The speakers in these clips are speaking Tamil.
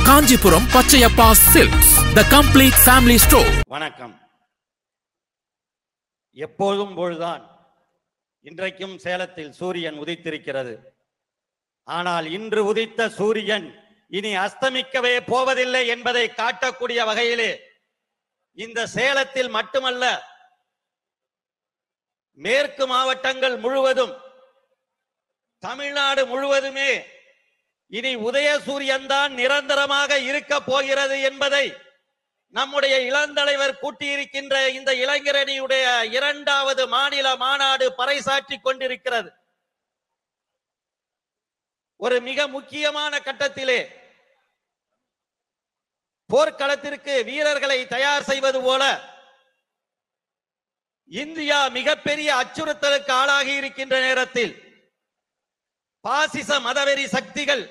Kanchipuram Pachaiyappa Silks the complete family store வணக்கம் எப்போதும் போல்தான் இன்றைக்கும் சேலத்தில் சூரியன் உதித்திருக்கிறது ஆனால் இன்று உதித்த சூரியன் இனி அஸ்தமிக்கவே போவதில்லை என்பதை காட்டக்கூடிய வகையிலே இந்த சேலத்தில் மட்டுமல்ல மேற்கு மாவட்டங்கள் முழுவதும் தமிழ்நாடு முழுவதுமே இனி உதய சூரியன் தான் நிரந்தரமாக இருக்க போகிறது என்பதை நம்முடைய இளந்தலைவர் கூட்டியிருக்கின்ற இந்த இளைஞரணியுடைய இரண்டாவது மாநில மாநாடு பறைசாற்றி கொண்டிருக்கிறது ஒரு மிக முக்கியமான கட்டத்திலே போர்க்களத்திற்கு வீரர்களை தயார் செய்வது போல இந்தியா மிகப்பெரிய அச்சுறுத்தலுக்கு ஆளாகி இருக்கின்ற நேரத்தில் பாசிச மதவெறி சக்திகள்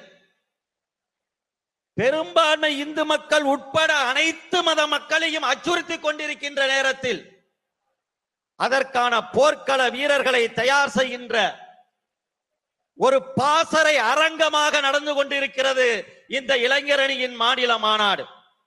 பெரும்பான்மை இந்து மக்கள் உட்பட அனைத்து மத மக்களையும் அச்சுறுத்தி கொண்டிருக்கின்ற நேரத்தில் அதற்கான போர்க்கள வீரர்களை தயார் செய்கின்ற ஒரு பாசறை அரங்கமாக நடந்து கொண்டிருக்கிறது இந்த இளைஞரணியின் மாநில மாநாடு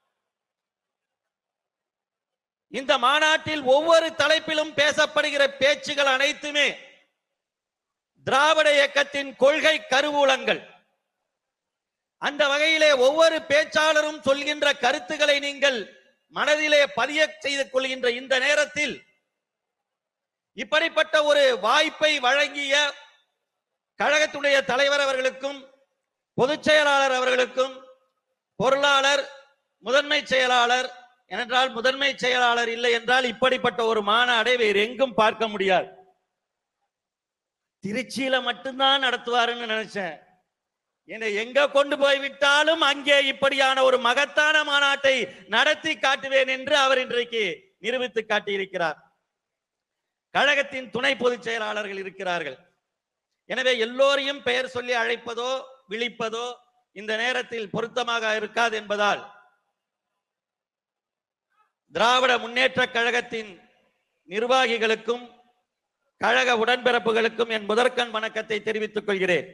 இந்த மாநாட்டில் ஒவ்வொரு தலைப்பிலும் பேசப்படுகிற பேச்சுகள் அனைத்துமே திராவிட இயக்கத்தின் கொள்கை கருவூலங்கள் அந்த வகையிலே ஒவ்வொரு பேச்சாளரும் சொல்கின்ற கருத்துக்களை நீங்கள் மனதிலே பதிய செய்து கொள்கின்ற இந்த நேரத்தில் இப்படிப்பட்ட ஒரு வாய்ப்பை வழங்கிய கழகத்துடைய தலைவர் அவர்களுக்கும் பொதுச் செயலாளர் அவர்களுக்கும் பொருளாளர் முதன்மை செயலாளர் ஏனென்றால் முதன்மை செயலாளர் இல்லை என்றால் இப்படிப்பட்ட ஒரு மாநாடை வேறு எங்கும் பார்க்க முடியாது திருச்சியில மட்டும்தான் நடத்துவாருன்னு நினைச்சேன் என்னை எங்க கொண்டு போய் விட்டாலும் அங்கே இப்படியான ஒரு மகத்தான மாநாட்டை நடத்தி காட்டுவேன் என்று அவர் இன்றைக்கு நிரூபித்து காட்டியிருக்கிறார் கழகத்தின் துணை பொதுச் செயலாளர்கள் இருக்கிறார்கள் எனவே எல்லோரையும் பெயர் சொல்லி அழைப்பதோ விழிப்பதோ இந்த நேரத்தில் பொருத்தமாக இருக்காது என்பதால் திராவிட முன்னேற்ற கழகத்தின் நிர்வாகிகளுக்கும் கழக உடன்பிறப்புகளுக்கும் என் முதற்கண் வணக்கத்தை தெரிவித்துக் கொள்கிறேன்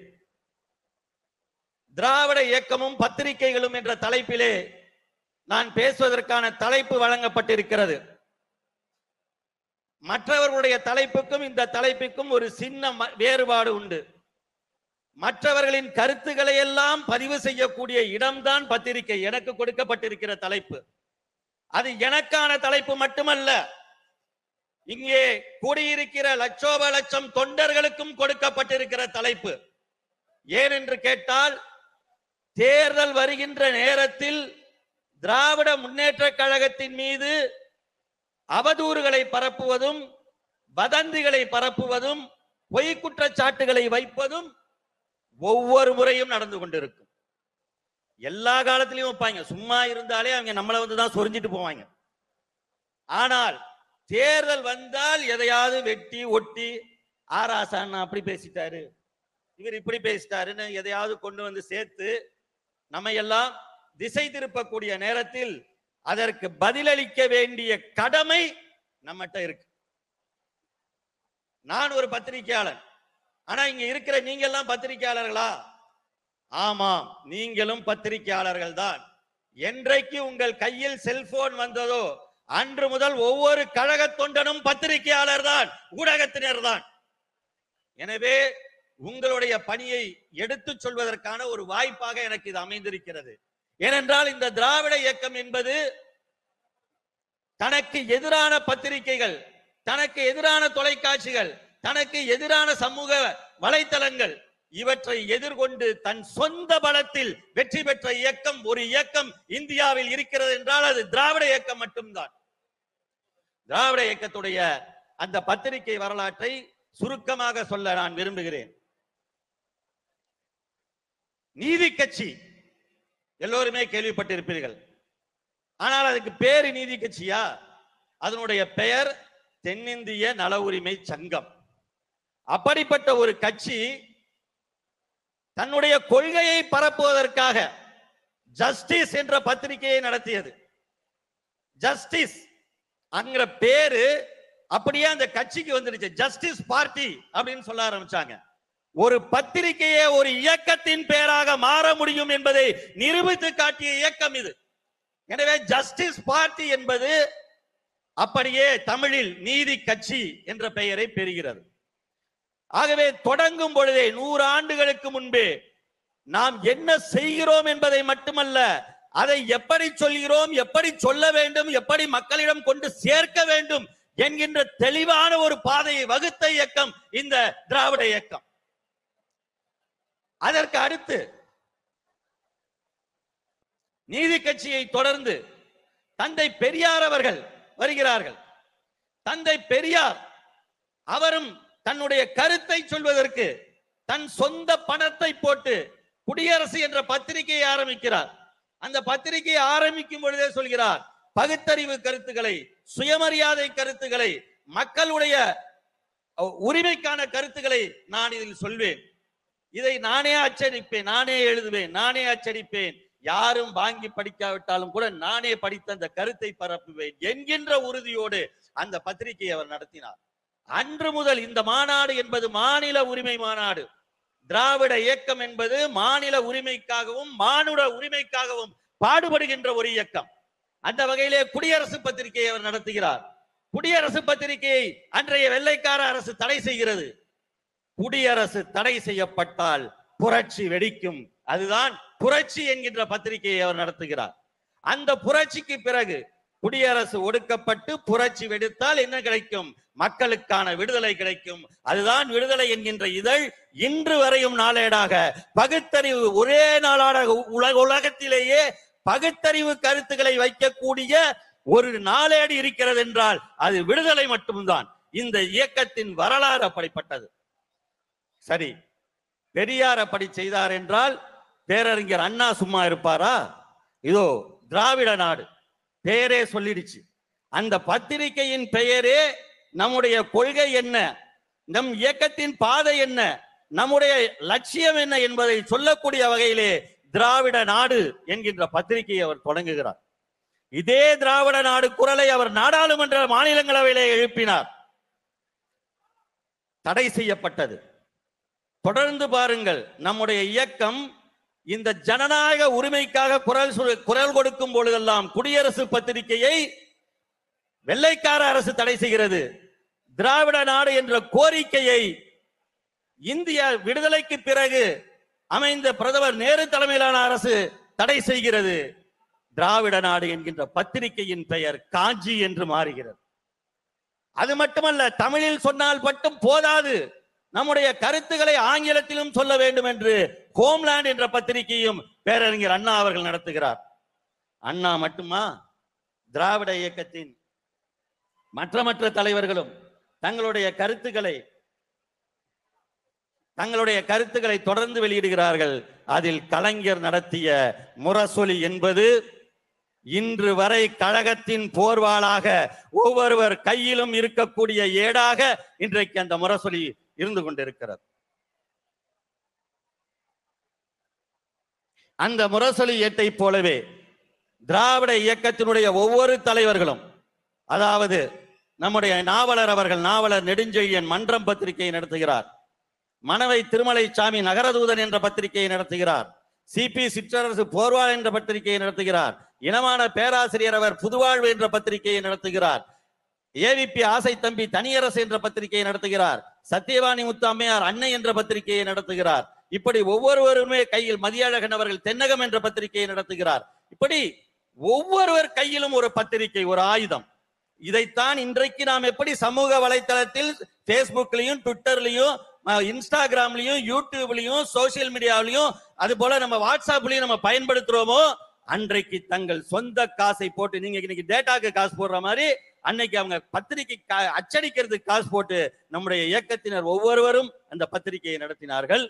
திராவிட இயக்கமும் பத்திரிகைகளும் என்ற தலைப்பிலே நான் பேசுவதற்கான தலைப்பு வழங்கப்பட்டிருக்கிறது மற்றவர்களுடைய தலைப்புக்கும் இந்த தலைப்புக்கும் ஒரு சின்ன ம- வேறுபாடு உண்டு மற்றவர்களின் கருத்துக்களை எல்லாம் பதிவு செய்யக்கூடிய இடம்தான் பத்திரிகை எனக்கு கொடுக்கப்பட்டிருக்கிற தலைப்பு அது எனக்கான தலைப்பு மட்டுமல்ல இங்கே கூடியிருக்கிற லட்சோப லட்சம் தொண்டர்களுக்கும் கொடுக்கப்பட்டிருக்கிற தலைப்பு ஏனென்று கேட்டால் தேர்தல் வருகின்ற நேரத்தில் திராவிட முன்னேற்ற கழகத்தின் மீது அவதூறுகளை பரப்புவதும் வதந்திகளை பரப்புவதும் பொய் குற்றச்சாட்டுகளை வைப்பதும் ஒவ்வொரு முறையும் நடந்து கொண்டிருக்கும் எல்லா காலத்திலையும் வைப்பாங்க சும்மா இருந்தாலே அவங்க நம்மளை வந்து தான் சொரிஞ்சிட்டு போவாங்க ஆனால் தேர்தல் வந்தால் எதையாவது வெட்டி ஒட்டி ஆராசான் அப்படி பேசிட்டாரு இவர் இப்படி பேசிட்டாருன்னு எதையாவது கொண்டு வந்து சேர்த்து நம்ம எல்லாம் திசை திருப்பக்கூடிய நேரத்தில் அதற்கு பதிலளிக்க வேண்டிய கடமை நம்மகிட்ட இருக்கு நான் ஒரு பத்திரிகையாளர் ஆனா இங்க இருக்கிற நீங்க எல்லாம் பத்திரிகையாளர்களா ஆமாம் நீங்களும் பத்திரிகையாளர்கள் தான் என்றைக்கு உங்கள் கையில் செல்போன் வந்ததோ அன்று முதல் ஒவ்வொரு கழக தொண்டனும் பத்திரிகையாளர் தான் ஊடகத்தினர் தான் எனவே உங்களுடைய பணியை எடுத்துச் சொல்வதற்கான ஒரு வாய்ப்பாக எனக்கு இது அமைந்திருக்கிறது ஏனென்றால் இந்த திராவிட இயக்கம் என்பது தனக்கு எதிரான பத்திரிகைகள் தனக்கு எதிரான தொலைக்காட்சிகள் தனக்கு எதிரான சமூக வலைத்தளங்கள் இவற்றை எதிர்கொண்டு தன் சொந்த பலத்தில் வெற்றி பெற்ற இயக்கம் ஒரு இயக்கம் இந்தியாவில் இருக்கிறது என்றால் அது திராவிட இயக்கம் மட்டும்தான் திராவிட இயக்கத்துடைய அந்த பத்திரிகை வரலாற்றை சுருக்கமாக சொல்ல நான் விரும்புகிறேன் நீதி கட்சி எல்லோருமே கேள்விப்பட்டிருப்பீர்கள் ஆனால் அதுக்கு பேரு நீதி கட்சியா அதனுடைய பெயர் தென்னிந்திய நல உரிமை சங்கம் அப்படிப்பட்ட ஒரு கட்சி தன்னுடைய கொள்கையை பரப்புவதற்காக ஜஸ்டிஸ் என்ற பத்திரிகையை நடத்தியது ஜஸ்டிஸ் அங்கிற பேரு அப்படியே அந்த கட்சிக்கு வந்துருச்சு ஜஸ்டிஸ் பார்ட்டி அப்படின்னு சொல்ல ஆரம்பிச்சாங்க ஒரு பத்திரிகையே ஒரு இயக்கத்தின் பெயராக மாற முடியும் என்பதை நிரூபித்து காட்டிய இயக்கம் இது எனவே ஜஸ்டிஸ் பார்ட்டி என்பது அப்படியே தமிழில் நீதி கட்சி என்ற பெயரை பெறுகிறது ஆகவே தொடங்கும் பொழுதே நூறு ஆண்டுகளுக்கு முன்பே நாம் என்ன செய்கிறோம் என்பதை மட்டுமல்ல அதை எப்படி சொல்கிறோம் எப்படி சொல்ல வேண்டும் எப்படி மக்களிடம் கொண்டு சேர்க்க வேண்டும் என்கின்ற தெளிவான ஒரு பாதையை வகுத்த இயக்கம் இந்த திராவிட இயக்கம் அதற்கு அடுத்து நீதி கட்சியை தொடர்ந்து தந்தை பெரியார் அவர்கள் வருகிறார்கள் தந்தை பெரியார் அவரும் தன்னுடைய கருத்தை சொல்வதற்கு தன் சொந்த பணத்தை போட்டு குடியரசு என்ற பத்திரிகையை ஆரம்பிக்கிறார் அந்த பத்திரிகையை ஆரம்பிக்கும் பொழுதே சொல்கிறார் பகுத்தறிவு கருத்துக்களை சுயமரியாதை கருத்துக்களை மக்களுடைய அஹ், உரிமைக்கான கருத்துக்களை நான் இதில் சொல்வேன் இதை நானே அச்சடிப்பேன் நானே எழுதுவேன் நானே அச்சடிப்பேன் யாரும் வாங்கி படிக்காவிட்டாலும் கூட நானே படித்த அந்த கருத்தை பரப்புவேன் என்கின்ற உறுதியோடு அந்த பத்திரிகையை அவர் நடத்தினார் அன்று முதல் இந்த மாநாடு என்பது மாநில உரிமை மாநாடு திராவிட இயக்கம் என்பது மாநில உரிமைக்காகவும் மானுட உரிமைக்காகவும் பாடுபடுகின்ற ஒரு இயக்கம் அந்த வகையிலே குடியரசு பத்திரிகையை அவர் நடத்துகிறார் குடியரசு பத்திரிகையை அன்றைய வெள்ளைக்கார அரசு தடை செய்கிறது குடியரசு தடை செய்யப்பட்டால் புரட்சி வெடிக்கும் அதுதான் புரட்சி என்கின்ற பத்திரிகையை அவர் நடத்துகிறார் அந்த புரட்சிக்கு பிறகு குடியரசு ஒடுக்கப்பட்டு புரட்சி வெடித்தால் என்ன கிடைக்கும் மக்களுக்கான விடுதலை கிடைக்கும் அதுதான் விடுதலை என்கின்ற இதழ் இன்று வரையும் நாளேடாக பகுத்தறிவு ஒரே நாளாக உலக உலகத்திலேயே பகுத்தறிவு கருத்துக்களை வைக்கக்கூடிய ஒரு நாளேடு இருக்கிறது என்றால் அது விடுதலை மட்டும்தான் இந்த இயக்கத்தின் வரலாறு அப்படிப்பட்டது சரி பெரியார் அப்படி செய்தார் என்றால் பேரறிஞர் அண்ணா சும்மா இருப்பாரா இதோ திராவிட நாடு பெயரே சொல்லிடுச்சு அந்த பத்திரிகையின் பெயரே நம்முடைய கொள்கை என்ன நம் இயக்கத்தின் பாதை என்ன நம்முடைய லட்சியம் என்ன என்பதை சொல்லக்கூடிய வகையிலே திராவிட நாடு என்கின்ற பத்திரிகையை அவர் தொடங்குகிறார் இதே திராவிட நாடு குரலை அவர் நாடாளுமன்ற மாநிலங்களவையிலே எழுப்பினார் தடை செய்யப்பட்டது தொடர்ந்து பாருங்கள் நம்முடைய இயக்கம் இந்த ஜனநாயக உரிமைக்காக குரல் சொல்- குரல் கொடுக்கும் பொழுதெல்லாம் குடியரசு பத்திரிகையை வெள்ளைக்கார அரசு தடை செய்கிறது திராவிட நாடு என்ற கோரிக்கையை இந்திய விடுதலைக்கு பிறகு அமைந்த பிரதமர் நேரு தலைமையிலான அரசு தடை செய்கிறது திராவிட நாடு என்கின்ற பத்திரிகையின் பெயர் காஞ்சி என்று மாறுகிறது அது மட்டுமல்ல தமிழில் சொன்னால் மட்டும் போதாது நம்முடைய கருத்துக்களை ஆங்கிலத்திலும் சொல்ல வேண்டும் என்று ஹோம்லேண்ட் என்ற பத்திரிகையும் பேரறிஞர் அண்ணா அவர்கள் நடத்துகிறார் அண்ணா மட்டுமா திராவிட இயக்கத்தின் மற்ற மற்ற தலைவர்களும் தங்களுடைய கருத்துக்களை தங்களுடைய கருத்துக்களை தொடர்ந்து வெளியிடுகிறார்கள் அதில் கலைஞர் நடத்திய முரசொலி என்பது இன்று வரை கழகத்தின் போர்வாளாக ஒவ்வொருவர் கையிலும் இருக்கக்கூடிய ஏடாக இன்றைக்கு அந்த முரசொலி இருந்து கொண்டிருக்கிறது அந்த முரசொலி ஏட்டை போலவே திராவிட இயக்கத்தினுடைய ஒவ்வொரு தலைவர்களும் அதாவது நம்முடைய நாவலர் அவர்கள் நாவலர் நெடுஞ்செழியன் மன்றம் பத்திரிகையை நடத்துகிறார் மணவை திருமலை சாமி நகரதூதன் என்ற பத்திரிகையை நடத்துகிறார் சிபி சிற்றரசு போர்வாள் என்ற பத்திரிகையை நடத்துகிறார் இனமான பேராசிரியர் அவர் புதுவாழ்வு என்ற பத்திரிகையை நடத்துகிறார் ஏவிபி ஆசை தம்பி தனியரசு என்ற பத்திரிகையை நடத்துகிறார் சத்தியவாணி முத்து அம்மையார் அன்னை என்ற பத்திரிகையை நடத்துகிறார் இப்படி ஒவ்வொருவருமே கையில் மதியழகன் அவர்கள் தென்னகம் என்ற பத்திரிகையை நடத்துகிறார் இப்படி ஒவ்வொருவர் கையிலும் ஒரு பத்திரிகை ஒரு ஆயுதம் இதைத்தான் இன்றைக்கு நாம் எப்படி சமூக வலைத்தளத்தில் பேஸ்புக்லயும் ட்விட்டர்லயும் அஹ், இன்ஸ்டாகிராம்லயும் யூடியூப்லயும் சோசியல் மீடியாவிலையும் அது போல நம்ம வாட்ஸ்அப்லயும் நம்ம பயன்படுத்துறோமோ அன்றைக்கு தங்கள் சொந்த காசை போட்டு நீங்க இன்னைக்கு டேட்டாக்கு காசு போடுற மாதிரி அன்னைக்கு அவங்க பத்திரிகை கா- அச்சடிக்கிறதுக்கு காசு போட்டு நம்முடைய இயக்கத்தினர் ஒவ்வொருவரும் அந்த பத்திரிகையை நடத்தினார்கள்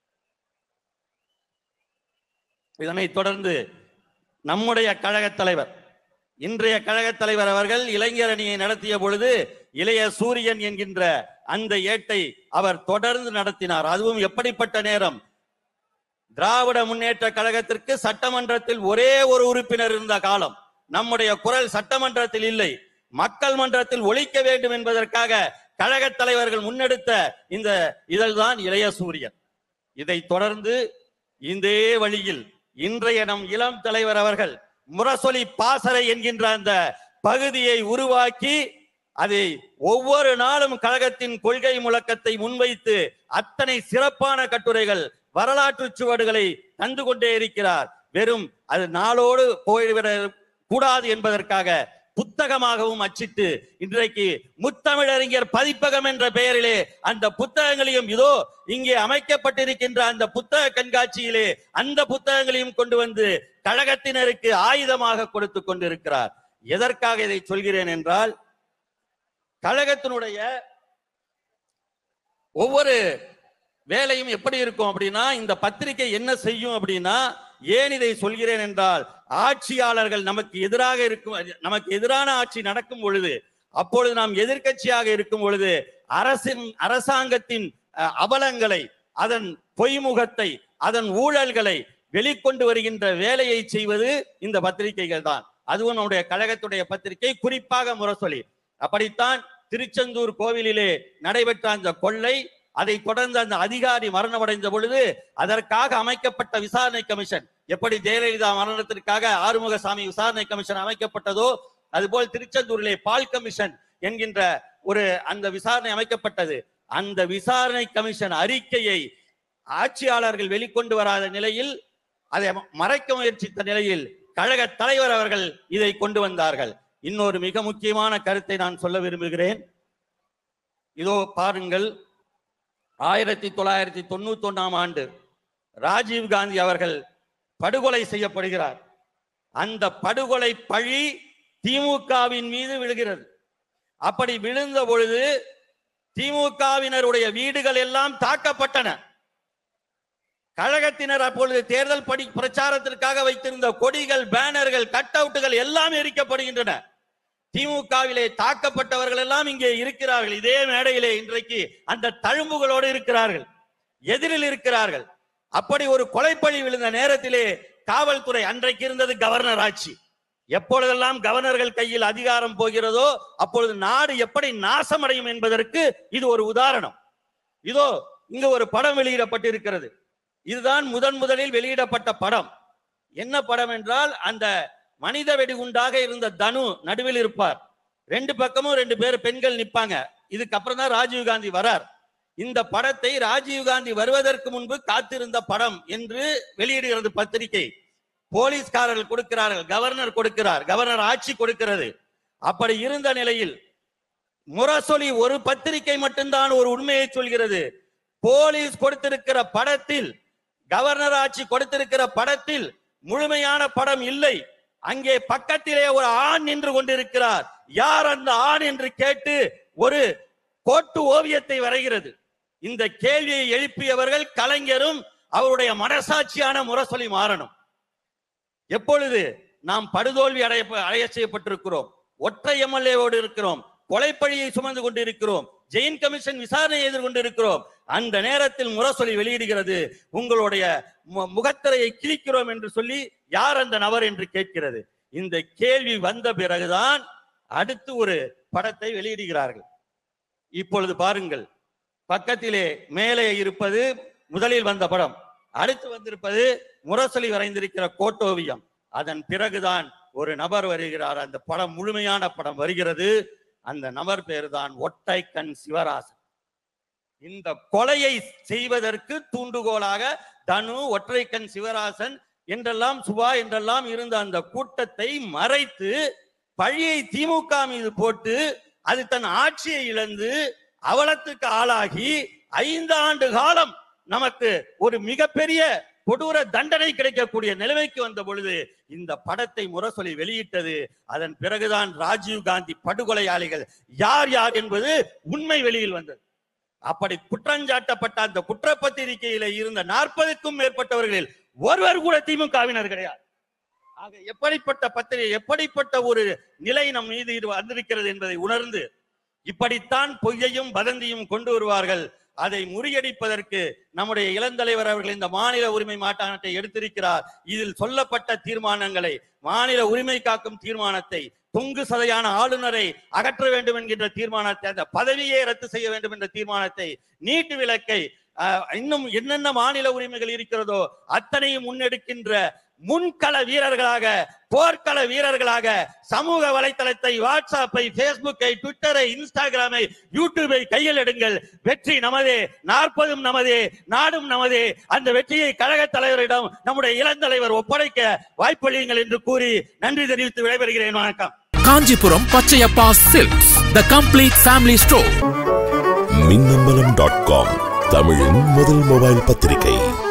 இதனைத் தொடர்ந்து நம்முடைய கழக தலைவர் இன்றைய கழக தலைவர் அவர்கள் இளைஞர் அணியை நடத்திய பொழுது இளைய சூரியன் என்கின்ற அந்த ஏட்டை அவர் தொடர்ந்து நடத்தினார் அதுவும் எப்படிப்பட்ட நேரம் திராவிட முன்னேற்ற கழகத்திற்கு சட்டமன்றத்தில் ஒரே ஒரு உறுப்பினர் இருந்த காலம் நம்முடைய குரல் சட்டமன்றத்தில் இல்லை மக்கள் மன்றத்தில் ஒழிக்க வேண்டும் என்பதற்காக கழக தலைவர்கள் முன்னெடுத்த இந்த இதழ்தான் இளைய சூரியன் இதை தொடர்ந்து இதே வழியில் இன்றைய நம் இளம் தலைவர் அவர்கள் முரசொலி பாசறை என்கின்ற அந்த பகுதியை உருவாக்கி அதை ஒவ்வொரு நாளும் கழகத்தின் கொள்கை முழக்கத்தை முன்வைத்து அத்தனை சிறப்பான கட்டுரைகள் வரலாற்று சுவடுகளை தந்து கொண்டே இருக்கிறார் வெறும் அது நாளோடு போய்விட கூடாது என்பதற்காக புத்தகமாகவும் அச்சிட்டு இன்றைக்கு முத்தமிழறிஞர் பதிப்பகம் என்ற பெயரிலே அந்த புத்தகங்களையும் இதோ இங்கே அமைக்கப்பட்டிருக்கின்ற அந்த புத்தக கண்காட்சியிலே அந்த புத்தகங்களையும் கொண்டு வந்து கழகத்தினருக்கு ஆயுதமாக கொடுத்து கொண்டிருக்கிறார் எதற்காக இதை சொல்கிறேன் என்றால் கழகத்தினுடைய ஒவ்வொரு வேலையும் எப்படி இருக்கும் அப்படின்னா இந்த பத்திரிகை என்ன செய்யும் அப்படின்னா ஏன் இதை சொல்கிறேன் என்றால் ஆட்சியாளர்கள் நமக்கு எதிராக இருக்கும் நமக்கு எதிரான ஆட்சி நடக்கும் பொழுது அப்பொழுது நாம் எதிர்க்கட்சியாக இருக்கும் பொழுது அரசின் அரசாங்கத்தின் அஹ், அவலங்களை அதன் பொய்முகத்தை அதன் ஊழல்களை வெளிக்கொண்டு வருகின்ற வேலையை செய்வது இந்த பத்திரிகைகள் தான் அதுவும் நம்முடைய கழகத்துடைய பத்திரிகை குறிப்பாக முரசொலி அப்படித்தான் திருச்செந்தூர் கோவிலிலே நடைபெற்ற அந்த கொள்ளை அதை தொடர்ந்து அந்த அதிகாரி மரணமடைந்த பொழுது அதற்காக அமைக்கப்பட்ட விசாரணை கமிஷன் எப்படி ஜெயலலிதா மரணத்திற்காக ஆறுமுகசாமி விசாரணை கமிஷன் அமைக்கப்பட்டதோ அதுபோல் திருச்செந்தூரிலே பால் கமிஷன் என்கின்ற ஒரு அந்த விசாரணை அமைக்கப்பட்டது அந்த விசாரணை கமிஷன் அறிக்கையை ஆட்சியாளர்கள் வெளிக்கொண்டு வராத நிலையில் அதை மறைக்க முயற்சித்த நிலையில் கழக தலைவர் அவர்கள் இதை கொண்டு வந்தார்கள் இன்னொரு மிக முக்கியமான கருத்தை நான் சொல்ல விரும்புகிறேன் இதோ பாருங்கள் ஆயிரத்தி தொள்ளாயிரத்தி தொண்ணூத்தி ஒண்ணாம் ஆண்டு ராஜீவ் காந்தி அவர்கள் படுகொலை செய்யப்படுகிறார் அந்த படுகொலை பழி திமுகவின் மீது விழுகிறது அப்படி விழுந்த பொழுது திமுகவினருடைய வீடுகள் எல்லாம் தாக்கப்பட்டன கழகத்தினர் அப்பொழுது தேர்தல் படி பிரச்சாரத்திற்காக வைத்திருந்த கொடிகள் பேனர்கள் கட் அவுட்டுகள் எல்லாம் எரிக்கப்படுகின்றன திமுகவிலே தாக்கப்பட்டவர்கள் எல்லாம் இங்கே இருக்கிறார்கள் இதே மேடையிலே இன்றைக்கு அந்த தழும்புகளோடு இருக்கிறார்கள் எதிரில் இருக்கிறார்கள் அப்படி ஒரு கொலைப்பழி விழுந்த நேரத்திலே காவல்துறை அன்றைக்கு இருந்தது கவர்னர் ஆட்சி எப்பொழுதெல்லாம் கவர்னர்கள் கையில் அதிகாரம் போகிறதோ அப்பொழுது நாடு எப்படி நாசமடையும் என்பதற்கு இது ஒரு உதாரணம் இதோ இங்கு ஒரு படம் வெளியிடப்பட்டிருக்கிறது இதுதான் முதன் முதலில் வெளியிடப்பட்ட படம் என்ன படம் என்றால் அந்த மனித வெடிகுண்டாக இருந்த தனு நடுவில் இருப்பார் ரெண்டு பக்கமும் ரெண்டு பேர் பெண்கள் நிப்பாங்க இதுக்கப்புறம் தான் ராஜீவ் காந்தி வரார் இந்த படத்தை ராஜீவ் காந்தி வருவதற்கு முன்பு காத்திருந்த படம் என்று வெளியிடுகிறது பத்திரிகை போலீஸ்காரர்கள் கொடுக்கிறார்கள் கவர்னர் கொடுக்கிறார் கவர்னர் ஆட்சி கொடுக்கிறது அப்படி இருந்த நிலையில் முரசொலி ஒரு பத்திரிகை மட்டும்தான் ஒரு உண்மையை சொல்கிறது போலீஸ் கொடுத்திருக்கிற படத்தில் கவர்னர் ஆட்சி கொடுத்திருக்கிற படத்தில் முழுமையான படம் இல்லை அங்கே பக்கத்திலே ஒரு ஆண் நின்று கொண்டிருக்கிறார் யார் அந்த ஆண் என்று கேட்டு ஒரு கோட்டு ஓவியத்தை வரைகிறது இந்த கேள்வியை எழுப்பியவர்கள் கலைஞரும் அவருடைய மனசாட்சியான முரசொலி மாறணும் எப்பொழுது நாம் படுதோல்வி அடைய அடைய செய்யப்பட்டிருக்கிறோம் ஒற்றை எம்எல்ஏவோடு இருக்கிறோம் கொலைப்பழியை சுமந்து கொண்டிருக்கிறோம் ஜெயின் கமிஷன் விசாரணையை எதிர்கொண்டிருக்கிறோம் அந்த நேரத்தில் முரசொலி வெளியிடுகிறது உங்களுடைய மு- முகத்திரையை கிழிக்கிறோம் என்று சொல்லி யார் அந்த நபர் என்று கேட்கிறது இந்த கேள்வி வந்த பிறகுதான் அடுத்து ஒரு படத்தை வெளியிடுகிறார்கள் இப்பொழுது பாருங்கள் பக்கத்திலே மேலே இருப்பது முதலில் வந்த படம் அடுத்து வந்திருப்பது முரசொலி வரைந்திருக்கிற கோட்டோவியம் அதன் பிறகுதான் ஒரு நபர் வருகிறார் அந்த படம் முழுமையான படம் வருகிறது அந்த நபர் பேர் தான் ஒட்டைக்கண் சிவராசன் இந்த கொலையை செய்வதற்கு தூண்டுகோலாக தனு ஒற்றைக்கண் சிவராசன் என்றெல்லாம் சுபா என்றெல்லாம் இருந்த அந்த கூட்டத்தை மறைத்து பழியை திமுக மீது போட்டு அது தன் ஆட்சியை இழந்து அவலத்துக்கு ஆளாகி ஐந்து ஆண்டு காலம் நமக்கு ஒரு மிகப்பெரிய கொடூர தண்டனை கிடைக்கக்கூடிய நிலைமைக்கு வந்த பொழுது இந்த படத்தை முரசொலி வெளியிட்டது அதன் பிறகுதான் ராஜீவ் காந்தி படுகொலையாளிகள் யார் யார் என்பது உண்மை வெளியில் வந்தது அப்படி குற்றஞ்சாட்டப்பட்ட அந்த குற்றப்பத்திரிகையில இருந்த நாற்பதுக்கும் மேற்பட்டவர்களில் ஒருவர் கூட திமுகவினர் கிடையாது ஆக எப்படிப்பட்ட பத்திரிகை எப்படிப்பட்ட ஒரு நிலை நம் மீது இது வந்திருக்கிறது என்பதை உணர்ந்து இப்படித்தான் பொய்யையும் வதந்தியும் கொண்டு வருவார்கள் அதை முறியடிப்பதற்கு நம்முடைய இளந்தலைவர் அவர்கள் இந்த மாநில உரிமை மாநாட்டை எடுத்திருக்கிறார் இதில் சொல்லப்பட்ட தீர்மானங்களை மாநில உரிமை காக்கும் தீர்மானத்தை தொங்கு சதையான ஆளுநரை அகற்ற வேண்டும் என்கின்ற தீர்மானத்தை அந்த பதவியை ரத்து செய்ய வேண்டும் என்ற தீர்மானத்தை நீட்டு விலக்கை அஹ், இன்னும் என்னென்ன மாநில உரிமைகள் இருக்கிறதோ அத்தனையும் முன்னெடுக்கின்ற முன்கள வீரர்களாக போர்க்கள வீரர்களாக சமூக வலைத்தளத்தை வாட்ஸ்அப்பை பேஸ்புக்கை ட்விட்டரை இன்ஸ்டாகிராமை யூடியூபை கையில் எடுங்கள் வெற்றி நமதே நாற்பதும் நமதே நாடும் நமதே அந்த வெற்றியை கழக தலைவரிடம் நம்முடைய இளந்தலைவர் ஒப்படைக்க வாய்ப்பளியுங்கள் என்று கூறி நன்றி தெரிவித்து விடைபெறுகிறேன் வணக்கம் Kanchipuram Pachaiyappa Silks the complete family store Minnambalam dot com தமிழின் முதல் மொபைல் பத்திரிகை